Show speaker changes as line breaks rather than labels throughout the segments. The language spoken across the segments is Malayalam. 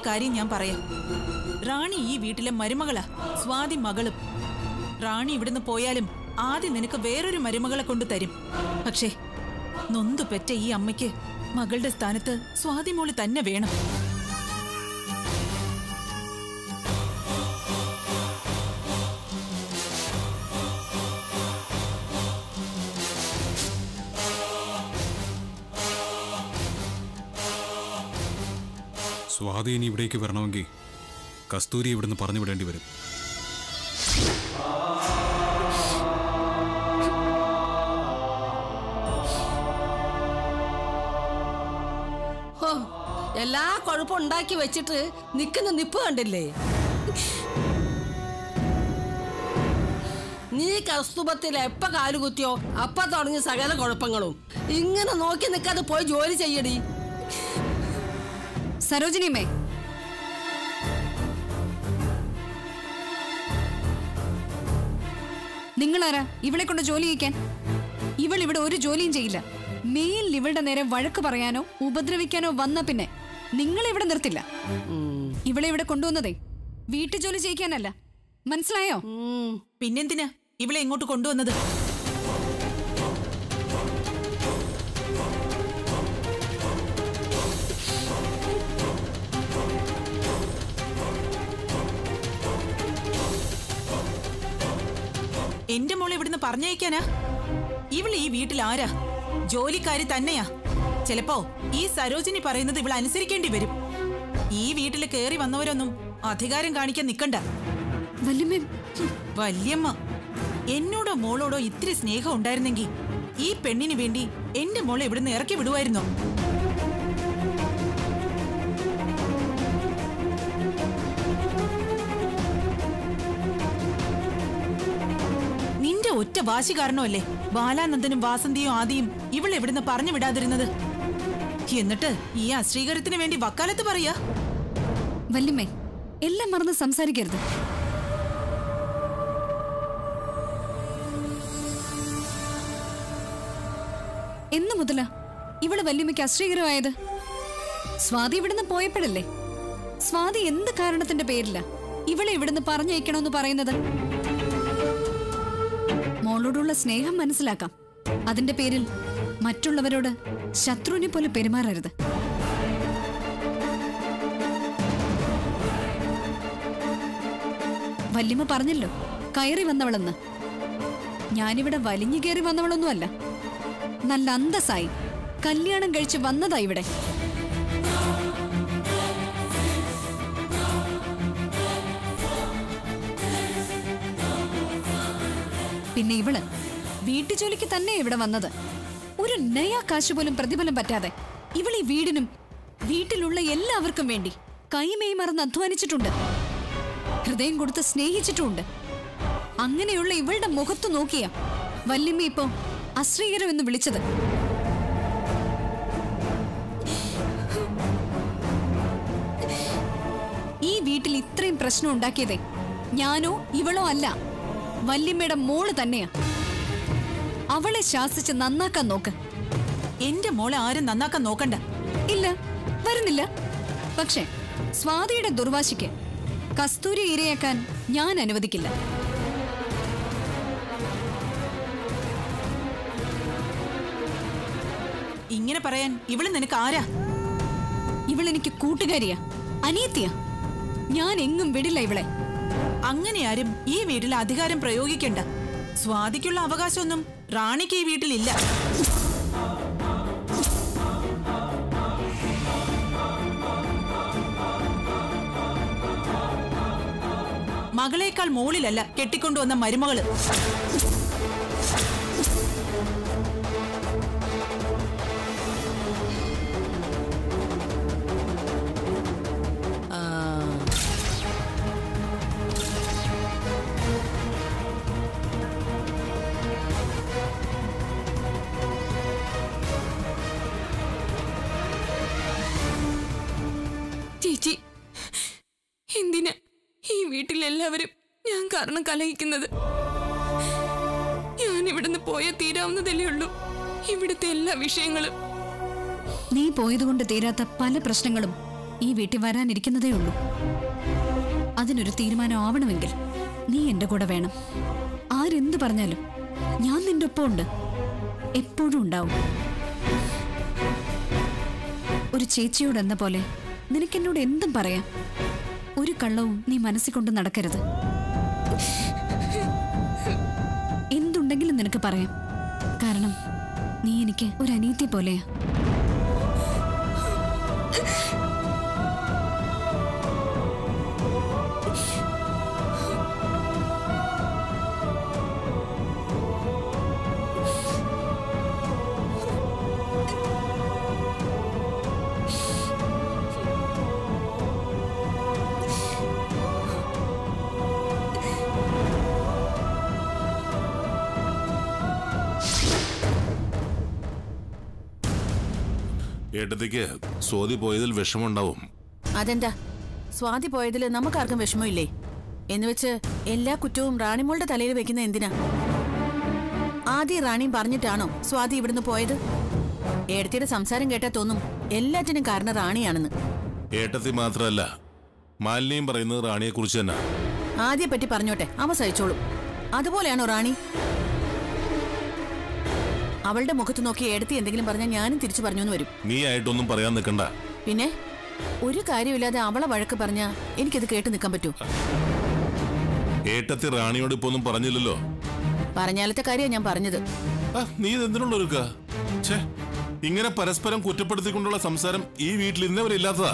കാര്യം ഞാൻ പറയാം റാണി ഈ വീട്ടിലെ മരുമകളാ സ്വാതി മകളും റാണി ഇവിടുന്ന് പോയാലും ആദ്യം നിനക്ക് വേറൊരു മരുമകളെ കൊണ്ട് തരും പക്ഷേ നൊന്തു പെറ്റ ഈ അമ്മയ്ക്ക് മകളുടെ സ്ഥാനത്ത് സ്വാതി മോള് തന്നെ വേണം
സ്വാതി ഇനി ഇവിടേക്ക് വരണമെങ്കിൽ കസ്തൂരി ഇവിടുന്ന് പറഞ്ഞു വിടേണ്ടി വരും
ഹോ, എല്ലാ കുഴപ്പം ഉണ്ടാക്കി വെച്ചിട്ട് നിക്കുന്ന നിപ്പ് കണ്ടില്ലേ നീ കസ്തുഭത്തിൽ എപ്പ കാലുകുത്തിയോ അപ്പ തുടങ്ങിയ സകല കുഴപ്പങ്ങളും ഇങ്ങനെ നോക്കി നിൽക്കാതെ പോയി ജോലി ചെയ്യടി
സരോജിനിയമ്മേ നിങ്ങളാരാ ഇവളെ കൊണ്ട് ജോലി ചെയ്യിക്കാൻ ഇവൾ ഇവിടെ ഒരു ജോലിയും ചെയ്യില്ല മേലിൽ ഇവളുടെ നേരെ വഴക്ക് പറയാനോ ഉപദ്രവിക്കാനോ വന്ന പിന്നെ നിങ്ങളെ ഇവിടെ നിർത്തില്ല ഇവളെ ഇവിടെ കൊണ്ടുവന്നതേ വീട്ടു ജോലി ചെയ്യിക്കാനല്ല മനസ്സിലായോ
ഉം.
പിന്നെന്തിനാ ഇവളെ ഇങ്ങോട്ട് കൊണ്ടുവന്നത് എന്റെ മോളെ ഇവിടുന്ന് പറഞ്ഞയക്കാനാ ഇവൾ ഈ വീട്ടിൽ ആരാ ജോലിക്കാരി തന്നെയാ ചിലപ്പോ ഈ സരോജിനി പറയുന്നത് ഇവൾ അനുസരിക്കേണ്ടി വരും ഈ വീട്ടിൽ കയറി വന്നവരൊന്നും അധികാരം കാണിക്കാൻ നിക്കണ്ട
വല്യമ്മേ
വല്യമ്മ എന്നോടോ മോളോടോ ഇത്തിരി സ്നേഹം ഉണ്ടായിരുന്നെങ്കിൽ ഈ പെണ്ണിന് വേണ്ടി എന്റെ മോളെ ഇവിടുന്ന് ഇറക്കി വിടുമായിരുന്നോ നിന്റെ ഒറ്റ വാശി കാരണമല്ലേ ബാലാനന്ദനും വാസന്തിയും ആദിയും ഇവൾ എവിടുന്ന് പറഞ്ഞു വിടാതിരുന്നത് എന്നിട്ട് ഈ അശ്രീകരത്തിന് വേണ്ടി വക്കാലത്ത് പറയാ
വല്യമ്മേ എല്ലാം മറന്ന് സംസാരിക്കരുത് എന്നു മുതലാ ഇവള് വല്യമ്മയ്ക്ക് അശ്രീകരമായത് സ്വാതി ഇവിടുന്ന് പോയപ്പോഴല്ലേ സ്വാതി എന്ത് കാരണത്തിന്റെ പേരില ഇവളെ ഇവിടുന്ന് പറഞ്ഞയക്കണമെന്ന് പറയുന്നത് മോളോടുള്ള സ്നേഹം മനസ്സിലാക്കാം അതിന്റെ പേരിൽ മറ്റുള്ളവരോട് ശത്രുവിനെ പോലെ പെരുമാറരുത് വല്യമ്മ പറഞ്ഞല്ലോ കയറി വന്നവളെന്ന് ഞാനിവിടെ വലിഞ്ഞു കയറി വന്നവളൊന്നുമല്ല നല്ല അന്തസ്സായി കല്യാണം കഴിച്ച് വന്നതാ ഇവിടെ പിന്നെ ഇവള് വീട്ടുജോലിക്ക് തന്നെ ഇവിടെ വന്നത് ഒരു നയാ കാശ് പോലും പ്രതിഫലം പറ്റാതെ ഇവൾ ഈ വീടിനും വീട്ടിലുള്ള എല്ലാവർക്കും വേണ്ടി കൈമേയ് മറന്ന് അധ്വാനിച്ചിട്ടുണ്ട് ഹൃദയം കൊടുത്ത് സ്നേഹിച്ചിട്ടുമുണ്ട് അങ്ങനെയുള്ള ഇവളുടെ മുഖത്ത് നോക്കിയ വല്യമ്മ ഇപ്പോ അശ്രീകരം എന്ന് വിളിച്ചത് ഈ വീട്ടിൽ ഇത്രയും പ്രശ്നം ഉണ്ടാക്കിയതേ ഞാനോ ഇവളോ അല്ല വല്യമ്മയുടെ മോള് തന്നെയാ അവളെ ശാസിച്ച് നന്നാക്കാൻ നോക്ക്
എന്റെ മോളെ ആരും നന്നാക്കാൻ നോക്കണ്ട
ഇല്ല വരുന്നില്ല പക്ഷേ സ്വാതിയുടെ ദുർവാശിക്ക് കസ്തൂരി ഇരയാക്കാൻ ഞാൻ അനുവദിക്കില്ല
ഇങ്ങനെ പറയാൻ ഇവള് നിനക്ക് ആരാ
ഇവൾ എനിക്ക് കൂട്ടുകാരിയാ അനിയത്തിയാ ഞാൻ എങ്ങും വിടില്ല ഇവളെ
അങ്ങനെ ആരും ഈ വീട്ടിൽ അധികാരം പ്രയോഗിക്കണ്ട സ്വാതിക്കുള്ള അവകാശമൊന്നും റാണിക്ക് ഈ വീട്ടിലില്ല മകളേക്കാൾ മുകളിലല്ല കെട്ടിക്കൊണ്ടുവന്ന മരുമകള്
ആ.
ചേച്ചി എന്തിനാ ഈ വീട്ടിലെല്ലാവരും ഞാൻ കാരണം കലഹിക്കുന്നത് ഞാൻ ഇവിടുന്ന് പോയാൽ തീരാവുന്നതല്ലേ ഉള്ളൂ ഇവിടുത്തെ എല്ലാ വിഷയങ്ങളും
നീ പോയതുകൊണ്ട് തീരാത്ത പല പ്രശ്നങ്ങളും ഈ വീട്ടിൽ വരാനിരിക്കുന്നതേ ഉള്ളൂ അതിനൊരു തീരുമാനം ആവണമെങ്കിൽ നീ എന്റെ കൂടെ വേണം ആരെന്ത് പറഞ്ഞാലും ഞാൻ നിന്റെ ഒപ്പം ഉണ്ട് എപ്പോഴും ഉണ്ടാവും ഒരു ചേച്ചിയോട് എന്ന പോലെ നിനക്കെന്നോട് എന്തും പറയാം ഒരു കള്ളവും നീ മനസ്സിൽ കൊണ്ട് നടക്കരുത് എന്തുണ്ടെങ്കിലും നിനക്ക് പറയാം കാരണം നീ എനിക്ക് ഒരു അനീതി പോലെയാ
ഏട്ടത്തിക്ക് സ്വാതി പോയതിൽ വിഷമമുണ്ടാവും
അതെന്താ സ്വാതി പോയതിൽ നമുക്കാർക്കും വിഷമമില്ലേ എന്നുവെച്ച് എല്ലാ കുറ്റവും റാണിമോളുടെ തലയിൽ വെക്കുന്ന എന്തിനാ ആദ്യം റാണിയും പറഞ്ഞിട്ടാണോ സ്വാതി ഇവിടുന്ന് പോയത് ഏടത്തിയുടെ സംസാരം കേട്ടാ തോന്നും എല്ലാറ്റിനും കാരണം റാണിയാണെന്ന്
ഏട്ടത്തി മാത്രമല്ല മാലിന്യം പറയുന്നത് റാണിയെ കുറിച്ച് തന്നെ
ആദ്യം പറ്റി പറഞ്ഞോട്ടെ അവ സഹിച്ചോളും അതുപോലെയാണോ റാണി അവളുടെ മുഖത്ത് നോക്കി ഏടത്തി എന്തെങ്കിലും പറഞ്ഞാൽ ഞാനും തിരിച്ചു പറഞ്ഞു എന്ന് വരും
നീ ആയിട്ടൊന്നും പറയാൻ നിൽക്കണ്ട
പിന്നെ ഒരു കാര്യമില്ലാതെ അവളെ വഴക്ക് പറഞ്ഞാ എനിക്കത് കേട്ട് നിൽക്കാൻ പറ്റൂ
ഏട്ടത്തി റാണിയോട് ഇപ്പൊ ഒന്നും പറഞ്ഞില്ലല്ലോ
പറഞ്ഞാലത്തെ കാര്യമാണ് ഞാൻ പറഞ്ഞത്
ആ, നീ ഇത് എന്തിനുള്ളൊരുക്ക ഛേ ഇങ്ങനെ പരസ്പരം കുറ്റപ്പെടുത്തിക്കൊണ്ടുള്ള സംസാരം ഈ വീട്ടിൽ ഇന്നവരെ ഇല്ലാത്തതാ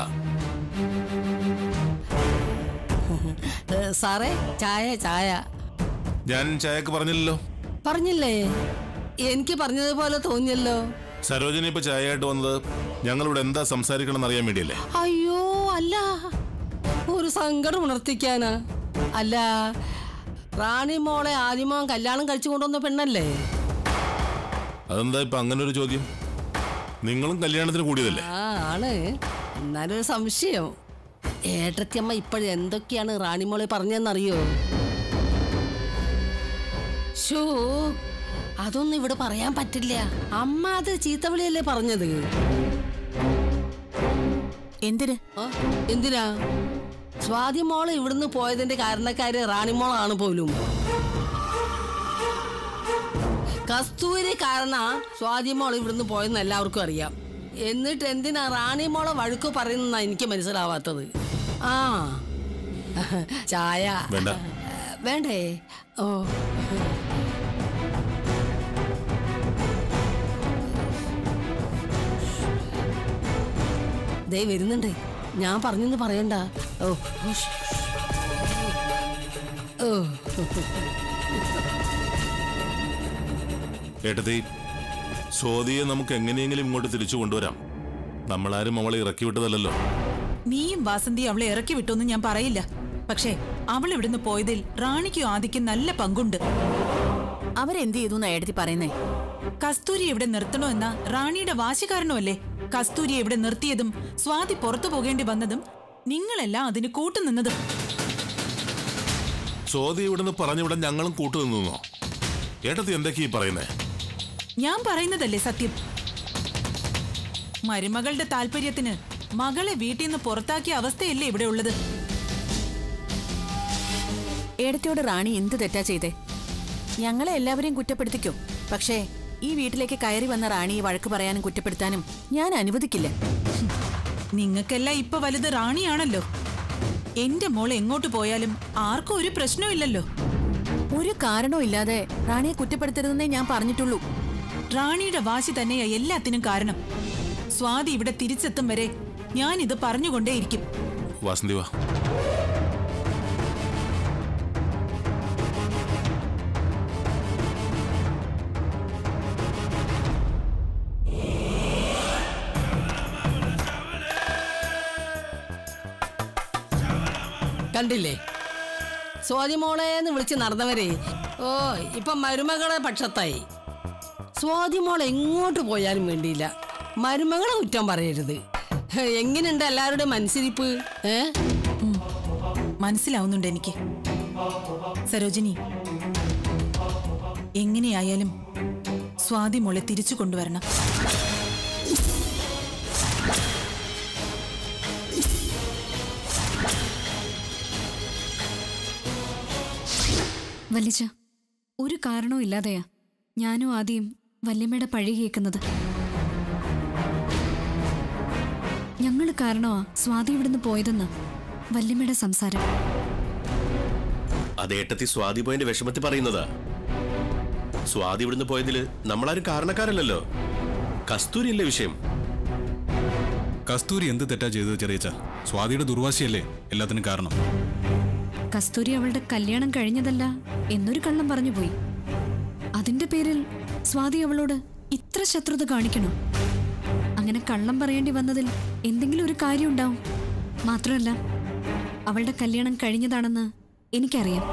ഏ, സാറേ ചായ ചായ
ഞാൻ ചായക്ക് പറഞ്ഞില്ലല്ലോ
പറഞ്ഞില്ലേ എനിക്ക് പറഞ്ഞതുപോലെ തോന്നിയല്ലോ
സരോജന ഇപ്പൊ ചായയായിട്ട് വന്നത് ഞങ്ങളിവിടെ എന്താ സംസാരിക്കണം അറിയാൻ വേണ്ടിയല്ലേ
അയ്യോ അല്ല ഒരു സങ്കടം ഉണർത്തിക്കാനാ അല്ല റാണി മോളെ ആദ്യമോൻ കല്യാണം കഴിച്ചു കൊണ്ടുവന്ന പെണ്ണല്ലേ
അതെന്താ ഇപ്പൊ അങ്ങനെ ഒരു ചോദ്യം നിങ്ങളും കല്യാണത്തിന് കൂടിയതല്ലേ
ആ ആണ് എന്നാലൊരു സംശയം ഏട്ടത്തിയമ്മ ഇപ്പോഴും എന്തൊക്കെയാണ് റാണിമോളെ പറഞ്ഞതെന്നറിയോ ഷോ അതൊന്നും ഇവിടെ പറയാൻ പറ്റില്ല അമ്മ അത് ചീത്തവിളിയല്ലേ പറഞ്ഞത്
എന്തിന്
ആ, എന്തിനാ സ്വാതി മോള് ഇവിടുന്ന് പോയതിന്റെ കാരണക്കാര് റാണിമോളാണ് പോലും കസ്തൂരി കാരണ സ്വാതി മോൾ ഇവിടുന്ന് പോയെന്ന് എല്ലാവർക്കും അറിയാം എന്നിട്ട് എന്തിനാ റാണി മോളെ വഴുക്ക് പറയുന്ന എനിക്ക് മനസ്സിലാവാത്തത് ആ ചായ
വേണ്ട.
വേണ്ടേ ഓ ദേ വരുന്നുണ്ട് ഞാൻ പറഞ്ഞെന്ന് പറയണ്ട ഓ ഉഷ്. ഓ
ഏട്ടത്തി സ്വാതിയെ നമുക്ക് എങ്ങനെയെങ്കിലും ഇങ്ങോട്ട് തിരിച്ചു കൊണ്ടുവരാം നമ്മളാരും അവളെ ഇറക്കി വിട്ടതല്ലല്ലോ
നീയും വാസന്തി അവളെ ഇറക്കി വിട്ടൊന്നും ഞാൻ പറയില്ല പക്ഷേ അവൾ ഇവിടുന്ന് പോയതിൽ റാണിക്കും ആദിക്കും നല്ല പങ്കുണ്ട്
അവരെന്ത് ചെയ്തു എന്നാ ഏടത്തി പറയുന്നേ
കസ്തൂരി ഇവിടെ നിർത്തണോ എന്ന റാണിയുടെ വാശി കാരണമല്ലേ കസ്തൂരിയെ ഇവിടെ നിർത്തിയതും സ്വാതി പുറത്തു പോകേണ്ടി വന്നതും നിങ്ങളെല്ലാം അതിന് കൂട്ടുനിന്നതും
സ്വാതി ഇവിടുന്ന് പറഞ്ഞിവിടെ ഞങ്ങളും കൂട്ടു നിന്നോ ഏട്ടത്തി എന്തൊക്കെയാ ഈ പറയുന്നേ
ഞാൻ പറയുന്നതല്ലേ സത്യം മരുമകളുടെ താല്പര്യത്തിന് മകളെ വീട്ടിൽ നിന്ന് പുറത്താക്കിയ അവസ്ഥയല്ലേ ഇവിടെ ഉള്ളത്
ഏടത്തിയോട് റാണി എന്ത് തെറ്റാ ചെയ്തേ ഞങ്ങളെ എല്ലാവരെയും കുറ്റപ്പെടുത്തിക്കോ പക്ഷേ ഈ വീട്ടിലേക്ക് കയറി വന്ന റാണിയെ വഴക്ക് പറയാനും കുറ്റപ്പെടുത്താനും ഞാൻ അനുവദിക്കില്ല
നിങ്ങൾക്കെല്ലാം ഇപ്പൊ വലുത് റാണിയാണല്ലോ എന്റെ മോൾ എങ്ങോട്ട് പോയാലും ആർക്കും ഒരു പ്രശ്നമില്ലല്ലോ
ഒരു കാരണവും ഇല്ലാതെ റാണിയെ കുറ്റപ്പെടുത്തരുതെന്നേ ഞാൻ പറഞ്ഞിട്ടുള്ളൂ
റാണിയുടെ വാശി തന്നെയാ എല്ലാത്തിനും കാരണം സ്വാതി ഇവിടെ തിരിച്ചെത്തും വരെ ഞാൻ ഇത് പറഞ്ഞുകൊണ്ടേയിരിക്കും
വാസന്തി വാ
കണ്ടില്ലേ സ്വാതി മോളെ എന്ന് വിളിച്ച് നടന്നവരെ ഓ ഇപ്പൊ മരുമകളെ പക്ഷത്തായി സ്വാതി മോൾ എങ്ങോട്ട് പോയാലും വേണ്ടിയില്ല മരുമകളെ കുറ്റം പറയരുത് എങ്ങനെയുണ്ട് എല്ലാവരുടെയും മനസ്സിരിപ്പ് ഏ
മനസ്സിലാവുന്നുണ്ട് എനിക്ക് സരോജിനി എങ്ങനെയായാലും സ്വാതി മോളെ തിരിച്ചു കൊണ്ടുവരണം
വല്ലിച്ച ഒരു കാരണവും ഇല്ലാതെയാ ഞാനും ആദ്യം വല്യമ്മയുടെ പഴി കേൾക്കുന്നത് ഞങ്ങൾ കാരണമാ സ്വാതി ഇവിടുന്ന് പോയതെന്ന് വല്യമ്മയുടെ സംസാരം
അത് ഏട്ടത്തി സ്വാതി പോയിന്റെ വിഷമത്തിൽ പറയുന്നതാ സ്വാതി ഇവിടുന്ന് പോയതില് നമ്മളാരും കാരണക്കാരല്ലല്ലോ കസ്തൂരി അല്ലേ വിഷയം
കസ്തൂരി എന്ത് തെറ്റാ ചെയ്തത് ചെറിയച്ച സ്വാതിയുടെ ദുർവാശിയല്ലേ എല്ലാത്തിനും കാരണം
കസ്തൂരി അവളുടെ കല്യാണം കഴിഞ്ഞതല്ല എന്നൊരു കള്ളം പറഞ്ഞു പോയി അതിന്റെ പേരിൽ സ്വാതി അവളോട് ഇത്ര ശത്രുത കാണിക്കണോ അങ്ങനെ കള്ളം പറയേണ്ടി വന്നതിൽ എന്തെങ്കിലും ഒരു കാര്യം ഉണ്ടാവും മാത്രമല്ല അവളുടെ കല്യാണം കഴിഞ്ഞതാണെന്ന് എനിക്കറിയാം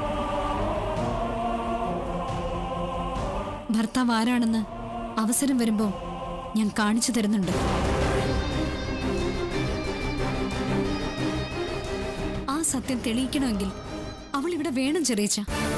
ഭർത്താവ് ആരാണെന്ന് അവസരം വരുമ്പോ ഞാൻ കാണിച്ചു തരുന്നുണ്ട് ആ സത്യം തെളിയിക്കണമെങ്കിൽ അവൾ ഇവിടെ വേണം ചെറിയച്ച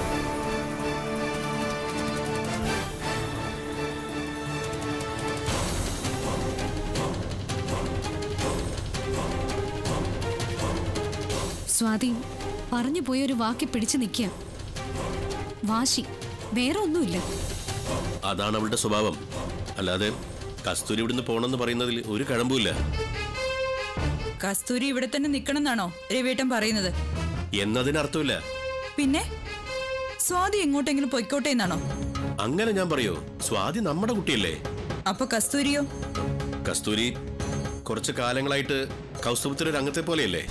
സ്വാതി പറഞ്ഞു പോയൊരു വാക്കി പിടിച്ചു നിൽക്കുക വാശി വേറെ ഒന്നുമില്ല
അതാണ് അവളുടെ സ്വഭാവം അല്ലാതെ കസ്തൂരി ഇവിടുന്ന് പോണെന്ന് പറയുന്നതിൽ ഒരു കഴമ്പുമില്ല
കസ്തൂരി ഇവിടെ തന്നെ നിക്കണമെന്നാണോ രവിയേട്ടൻ പറയുന്നത്
എന്നതിനർത്ഥമില്ല
പിന്നെ സ്വാതി എങ്ങോട്ടെങ്കിലും പൊയ്ക്കോട്ടെ എന്നാണോ
അങ്ങനെ ഞാൻ പറയോ സ്വാതി നമ്മുടെ കുട്ടിയല്ലേ
അപ്പൊ കസ്തൂരിയോ
കസ്തൂരി കുറച്ച് കാലങ്ങളായിട്ട് കൗസ്തുഭത്തിലൊരു അംഗത്തെ പോലെയല്ലേ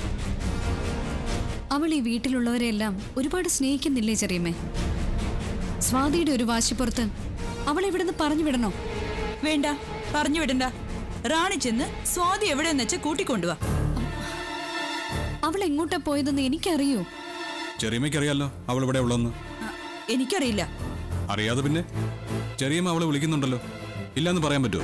അവൾ ഈ വീട്ടിലുള്ളവരെല്ലാം ഒരുപാട് സ്നേഹിക്കുന്നില്ലേ ചെറിയമ്മേ സ്വാതിയുടെ ഒരു വാശിപ്പുറത്ത് അവളെ ഇവിടുന്ന് പറഞ്ഞു വിടണോ
വേണ്ട പറഞ്ഞു വിടണ്ട റാണി ചെന്ന് സ്വാതി എവിടെയെന്ന് വെച്ചാൽ കൂട്ടിക്കൊണ്ടുവാ
അവൾ എങ്ങോട്ടാ പോയതെന്ന് എനിക്കറിയോ
ചെറിയമ്മയ്ക്കറിയാലോ അവൾ ഇവിടെ ഉള്ളതെന്ന്
ആ, എനിക്കറിയില്ല
അറിയാതെ പിന്നെ ചെറിയമ്മ അവളെ വിളിക്കുന്നുണ്ടല്ലോ ഇല്ലാന്ന് പറയാൻ പറ്റുമോ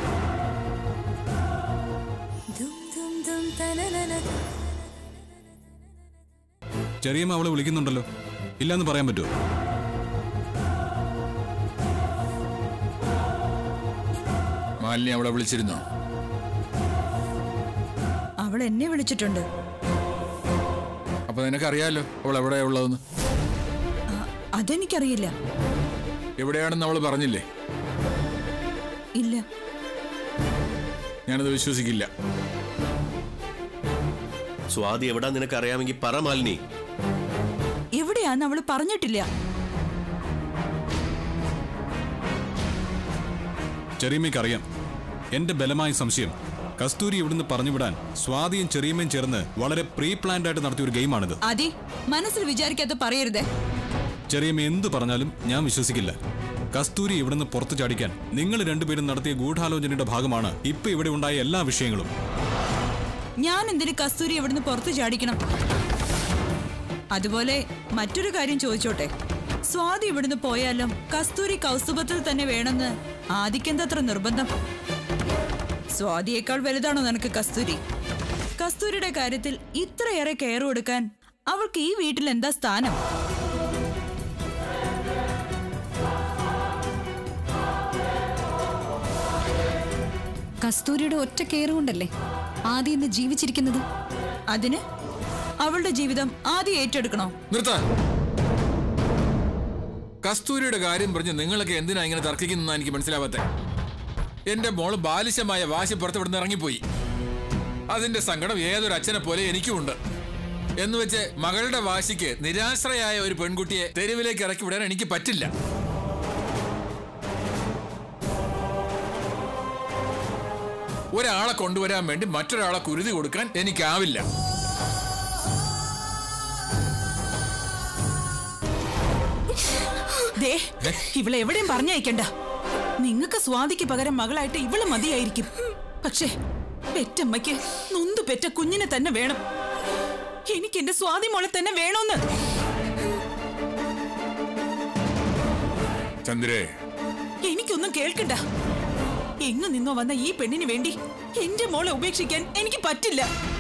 ചെറിയമ്മ അവളെ വിളിക്കുന്നുണ്ടല്ലോ ഇല്ലാന്ന് പറയാൻ പറ്റുമോ
മാലിനി അവളെ വിളിച്ചിരുന്നോ
അവൾ എന്നെ വിളിച്ചിട്ടുണ്ട്
അപ്പൊ നിനക്കറിയാലോ അവൾ എവിടെയാ ഉള്ളതെന്ന്
ആ, അതെനിക്കറിയില്ല
എവിടെയാണെന്ന് അവൾ പറഞ്ഞില്ലേ
ഇല്ല
ഞാനത് വിശ്വസിക്കില്ല
സ്വാതി എവിടാ നിനക്ക് അറിയാമെങ്കിൽ പറ മാലിനി
എവിടെയാന്ന് അവള് പറഞ്ഞിട്ടില്ല
ചെറിയമ്മയ്ക്ക് അറിയാം എന്റെ ബലമായ സംശയം കസ്തൂരി ഇവിടുന്ന് പറഞ്ഞുവിടാൻ സ്വാതിയും ചെറിയമ്മയും ചേർന്ന് വളരെ പ്രീ പ്ലാൻഡ് ആയിട്ട് നടത്തിയ ഒരു ഗെയിമാണിത്
അതി മനസ്സിൽ വിചാരിക്കാത്ത പറയരുതേ
ചെറിയമ്മ എന്ത് പറഞ്ഞാലും ഞാൻ വിശ്വസിക്കില്ല കസ്തൂരി ഇവിടുന്ന് പുറത്തു ചാടിക്കാൻ നിങ്ങൾ രണ്ടുപേരും നടത്തിയ ഗൂഢാലോചനയുടെ ഭാഗമാണ് ഇപ്പൊ ഇവിടെ ഉണ്ടായ എല്ലാ വിഷയങ്ങളും
ഞാൻ എന്തിന് കസ്തൂരി ഇവിടുന്ന് പുറത്തു ചാടിക്കണം അതുപോലെ മറ്റൊരു കാര്യം ചോദിച്ചോട്ടെ സ്വാതി ഇവിടുന്ന് പോയാലും കസ്തൂരി കൗസ്തുഭത്തിൽ തന്നെ വേണമെന്ന് ആദിക്കെന്തത്ര നിർബന്ധം സ്വാതിയേക്കാൾ വലുതാണോ നിനക്ക് കസ്തൂരി കസ്തൂരിയുടെ കാര്യത്തിൽ ഇത്രയേറെ കെയർ കൊടുക്കാൻ അവൾക്ക് ഈ വീട്ടിൽ എന്താ സ്ഥാനം
കസ്തൂരിയുടെ ഒറ്റ കെയർ കൊണ്ടല്ലേ ആദ്യം ഇന്ന് ജീവിച്ചിരിക്കുന്നത്
അതിന് അവളുടെ ജീവിതം ആദ്യം ഏറ്റെടുക്കണോ
നിർത്ത കസ്തൂരിയുടെ കാര്യം പറഞ്ഞ് നിങ്ങളൊക്കെ എന്തിനാ ഇങ്ങനെ തർക്കിക്കുന്ന എനിക്ക് മനസ്സിലാവാത്തെ എന്റെ മോള് ബാലിശമായ വാശി പുറത്ത് ഇവിടുന്ന് ഇറങ്ങിപ്പോയി അതിന്റെ സങ്കടം ഏതൊരു അച്ഛനെ പോലെ എനിക്കുമുണ്ട് എന്ന് വെച്ച് മകളുടെ വാശിക്ക് നിരാശ്രയായ ഒരു പെൺകുട്ടിയെ തെരുവിലേക്ക് ഇറക്കി വിടാൻ എനിക്ക് പറ്റില്ല ഒരാളെ കൊണ്ടുവരാൻ വേണ്ടി മറ്റൊരാളെ കുരുതി കൊടുക്കാൻ എനിക്കാവില്ല
ദേ ഇവളെ എവിടെയും പറഞ്ഞയക്കണ്ട നിങ്ങക്ക് സ്വാതിക്ക് പകരം മകളായിട്ട് ഇവള് മതിയായിരിക്കും പക്ഷേ പെറ്റമ്മയ്ക്ക് നൊന്തു പെറ്റ കുഞ്ഞിനെ തന്നെ വേണം എനിക്ക് എന്റെ സ്വാതി മോളെ തന്നെ വേണോന്ന്
ചന്ദ്രേ
എനിക്കൊന്നും കേൾക്കണ്ട എങ്ങു നിന്നോ വന്ന ഈ പെണ്ണിന് വേണ്ടി എന്റെ മോളെ ഉപേക്ഷിക്കാൻ എനിക്ക് പറ്റില്ല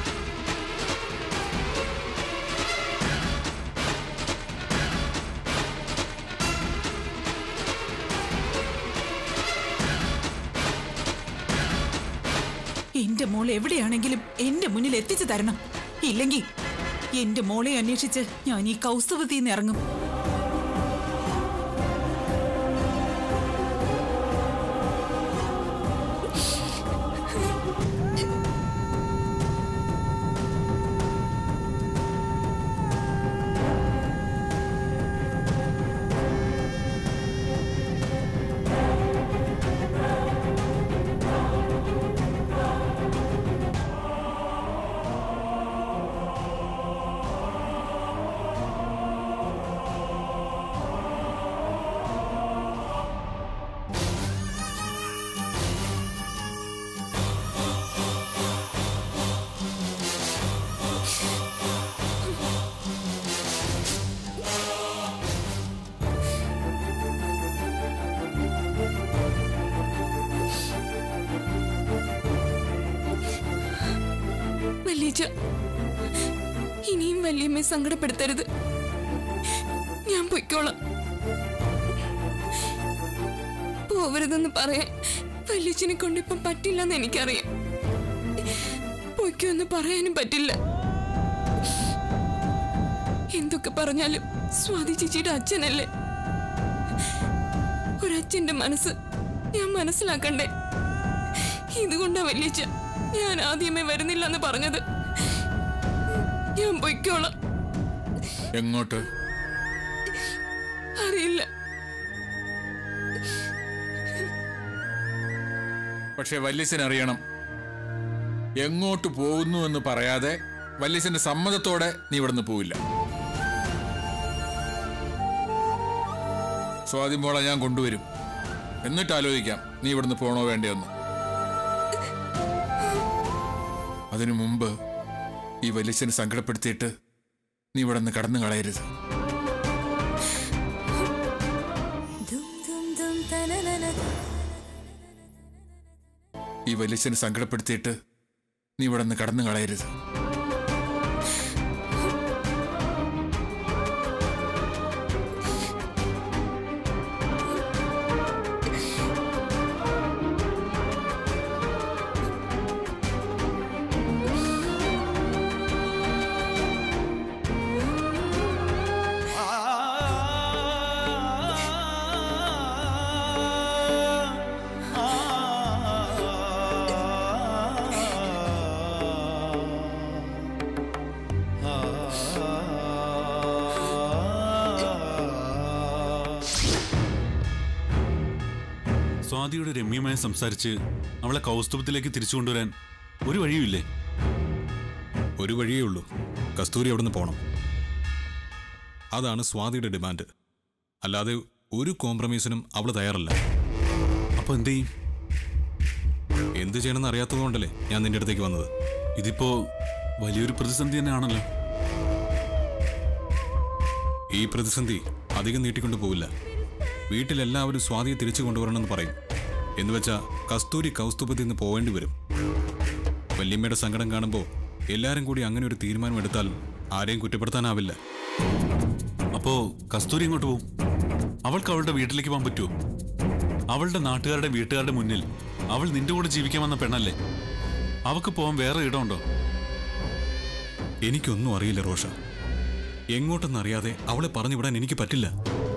എന്റെ മോൾ എവിടെയാണെങ്കിലും എന്റെ മുന്നിൽ എത്തിച്ചു തരണം ഇല്ലെങ്കിൽ എന്റെ മോളെ അന്വേഷിച്ച് ഞാൻ ഈ കൗസ്തവത്തിൽ നിന്ന് ഇറങ്ങും
വല്യച്ച ഇനിയും വല്യമ്മയെ സങ്കടപ്പെടുത്തരുത് ഞാൻ പൊയ്ക്കോളാം പോവരുതെന്ന് പറയാൻ വല്യച്ഛനെ കൊണ്ട് ഇപ്പം പറ്റില്ലെന്ന് എനിക്കറിയാം പൊയ്ക്കോ എന്ന് പറയാനും പറ്റില്ല എന്തൊക്കെ പറഞ്ഞാലും സ്വാതി ചേച്ചിയുടെ അച്ഛനല്ലേ ഒരച്ഛന്റെ മനസ്സ് ഞാൻ മനസ്സിലാക്കണ്ടേ ഇതുകൊണ്ടാ വല്യച്ഛ ഞാൻ ആദ്യമേ വരുന്നില്ലെന്ന് പറഞ്ഞത് ഞാൻ പൊയ്ക്കോളാം
എങ്ങോട്ട്
അറിയില്ല
പക്ഷെ വല്യച്ഛൻ അറിയണം എങ്ങോട്ട് പോകുന്നു എന്ന് പറയാതെ വല്യച്ഛന്റെ സമ്മതത്തോടെ നീ ഇവിടുന്ന് പോവില്ല സ്വാതി മോളെ ഞാൻ കൊണ്ടുവരും എന്നിട്ട് ആലോചിക്കാം നീ ഇവിടുന്ന് പോണോ വേണ്ടയോന്ന് അതിനു മുമ്പ് ഈ വല്യച്ഛനെ സങ്കടപ്പെടുത്തിയിട്ട് നീ ഇവിടെ നിന്ന് കടന്നു കളയരുത് ഈ വല്യച്ഛനെ സങ്കടപ്പെടുത്തിയിട്ട് നീ ഇവിടെ നിന്ന് കടന്നു കളയരുത്
സ്വാതിയോട് രമ്യമായി സംസാരിച്ച് അവളെ കൗസ്തുഭത്തിലേക്ക് തിരിച്ചു കൊണ്ടുവരാൻ ഒരു വഴിയുമില്ലേ
ഒരു വഴിയേ ഉള്ളൂ കസ്തൂരി അവിടുന്ന് പോണം അതാണ് സ്വാതിയുടെ ഡിമാൻഡ് അല്ലാതെ ഒരു കോംപ്രമൈസിനും അവൾ തയ്യാറല്ല
അപ്പൊ എന്ത് ചെയ്യും
എന്ത് ചെയ്യണമെന്ന് അറിയാത്തതുകൊണ്ടല്ലേ ഞാൻ നിന്റെ അടുത്തേക്ക് വന്നത്
ഇതിപ്പോ വലിയൊരു പ്രതിസന്ധി തന്നെയാണല്ലോ
ഈ പ്രതിസന്ധി അധികം നീട്ടിക്കൊണ്ടു പോവില്ല വീട്ടിലെല്ലാവരും സ്വാതിയെ തിരിച്ചു കൊണ്ടുവരണമെന്ന് പറയും എന്നുവെച്ചാ കസ്തൂരി കൗസ്തുഭത്തിൽ നിന്ന് പോവേണ്ടി വരും വല്യമ്മയുടെ സങ്കടം കാണുമ്പോൾ എല്ലാരും കൂടി അങ്ങനെ ഒരു തീരുമാനം എടുത്താൽ ആരെയും കുറ്റപ്പെടുത്താനാവില്ല
അപ്പോ കസ്തൂരി ഇങ്ങോട്ട് പോവും അവൾക്ക് അവളുടെ വീട്ടിലേക്ക് പോകാൻ പറ്റുമോ അവളുടെ നാട്ടുകാരുടെ വീട്ടുകാരുടെ മുന്നിൽ അവൾ നിന്റെ കൂടെ ജീവിക്കാൻ വന്ന പെണ്ണല്ലേ അവക്ക് പോകാൻ വേറെ ഇടമുണ്ടോ
എനിക്കൊന്നും അറിയില്ല റോഷ എങ്ങോട്ടെന്നറിയാതെ അവളെ പറഞ്ഞു വിടാൻ എനിക്ക് പറ്റില്ല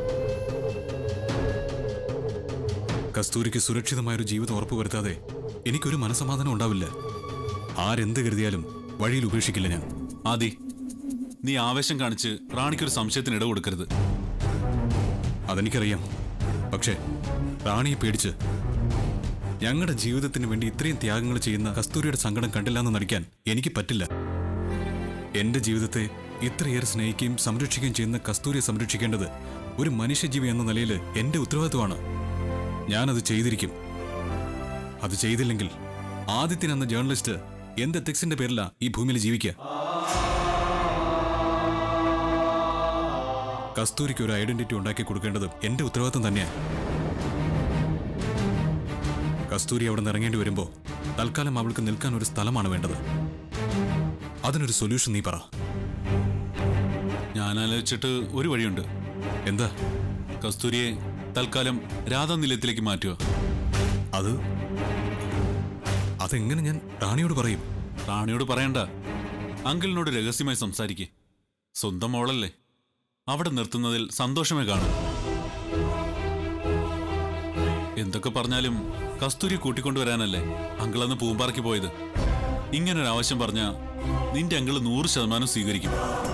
കസ്തൂരിക്ക് സുരക്ഷിതമായൊരു ജീവിതം ഉറപ്പുവരുത്താതെ എനിക്കൊരു മനസമാധാനം ഉണ്ടാവില്ല ആരെന്ത് കരുതിയാലും വഴിയിൽ ഉപേക്ഷിക്കില്ല ഞാൻ
ആദി നീ ആവേശം കാണിച്ച് റാണിക്കൊരു സംശയത്തിന് ഇട കൊടുക്കരുത്
അതെനിക്കറിയാം പക്ഷേ റാണിയെ പേടിച്ച് ഞങ്ങളുടെ ജീവിതത്തിന് വേണ്ടി ഇത്രയും ത്യാഗങ്ങൾ ചെയ്യുന്ന കസ്തൂരിയുടെ സങ്കടം കണ്ടില്ല എന്ന് നടിക്കാൻ എനിക്ക് പറ്റില്ല എന്റെ ജീവിതത്തെ ഇത്രയേറെ സ്നേഹിക്കുകയും സംരക്ഷിക്കുകയും ചെയ്യുന്ന കസ്തൂരിയെ സംരക്ഷിക്കേണ്ടത് ഒരു മനുഷ്യജീവി എന്ന നിലയിൽ എന്റെ ഉത്തരവാദിത്വമാണ് ഞാനത് ചെയ്തിരിക്കും അത് ചെയ്തില്ലെങ്കിൽ ആദിത്യൻ എന്ന ജേർണലിസ്റ്റ് എന്ത് എത്തിക്സിന്റെ പേരിലാ ഈ ഭൂമിയിൽ ജീവിക്കുക കസ്തൂരിക്ക് ഒരു ഐഡന്റിറ്റി ഉണ്ടാക്കി കൊടുക്കേണ്ടത് എന്റെ ഉത്തരവാദിത്തം തന്നെയാണ് കസ്തൂരി അവിടെ നിന്ന് ഇറങ്ങേണ്ടി വരുമ്പോ തൽക്കാലം അവൾക്ക് നിൽക്കാൻ ഒരു സ്ഥലമാണ് വേണ്ടത് അതിനൊരു സൊല്യൂഷൻ നീ പറ
ഞാൻ ആലോചിച്ചിട്ട് ഒരു വഴിയുണ്ട്
എന്താ
കസ്തൂരിയെ തൽക്കാലം രാധാ നിലയത്തിലേക്ക് മാറ്റുക
അത് അതെങ്ങനെ ഞാൻ റാണിയോട് പറയും
റാണിയോട് പറയണ്ട അങ്കിളിനോട് രഹസ്യമായി സംസാരിക്കേ സ്വന്തം മോളല്ലേ അവിടെ നിർത്തുന്നതിൽ സന്തോഷമേ കാണും എന്തൊക്കെ പറഞ്ഞാലും കസ്തൂരി കൂട്ടിക്കൊണ്ടുവരാനല്ലേ അങ്കിൾ അന്ന് പൂമ്പാറയ്ക്ക് പോയത് ഇങ്ങനൊരു ആവശ്യം പറഞ്ഞ നിന്റെ അങ്കിള് നൂറ് ശതമാനം സ്വീകരിക്കും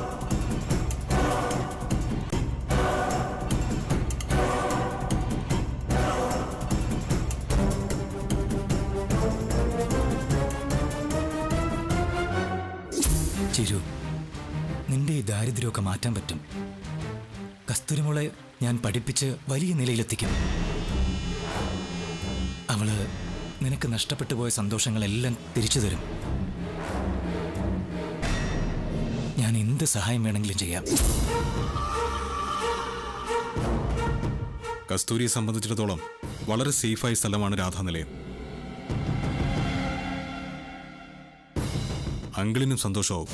ചിരു നിന്റെ ഈ ദാരിദ്ര്യമൊക്കെ മാറ്റാൻ പറ്റും കസ്തൂരിമോളെ ഞാൻ പഠിപ്പിച്ച് വലിയ നിലയിലെത്തിക്കും അവള് നിനക്ക് നഷ്ടപ്പെട്ടു പോയ സന്തോഷങ്ങളെല്ലാം തിരിച്ചു തരും ഞാൻ എന്ത് സഹായം വേണമെങ്കിലും ചെയ്യാം
കസ്തൂരിയെ സംബന്ധിച്ചിടത്തോളം വളരെ സേഫായ സ്ഥലമാണ് രാധാനിലയം അങ്കിളിനും സന്തോഷമാവും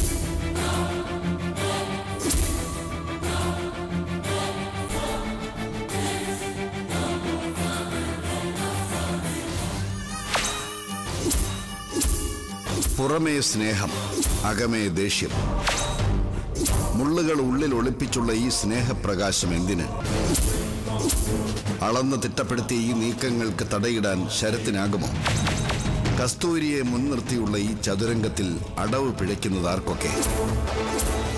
പുറമേ സ്നേഹം അകമേ ദേഷ്യം മുള്ളുകൾ ഉള്ളിൽ ഒളിപ്പിച്ചുള്ള ഈ സ്നേഹപ്രകാശം എന്തിന് അളന്ന് തിട്ടപ്പെടുത്തിയ ഈ നീക്കങ്ങൾക്ക് തടയിടാൻ ശരത്തിനാകുമോ കസ്തൂരിയെ മുൻനിർത്തിയുള്ള ഈ ചതുരംഗത്തിൽ അടവ് പിഴയ്ക്കുന്നത് ആർക്കൊക്കെ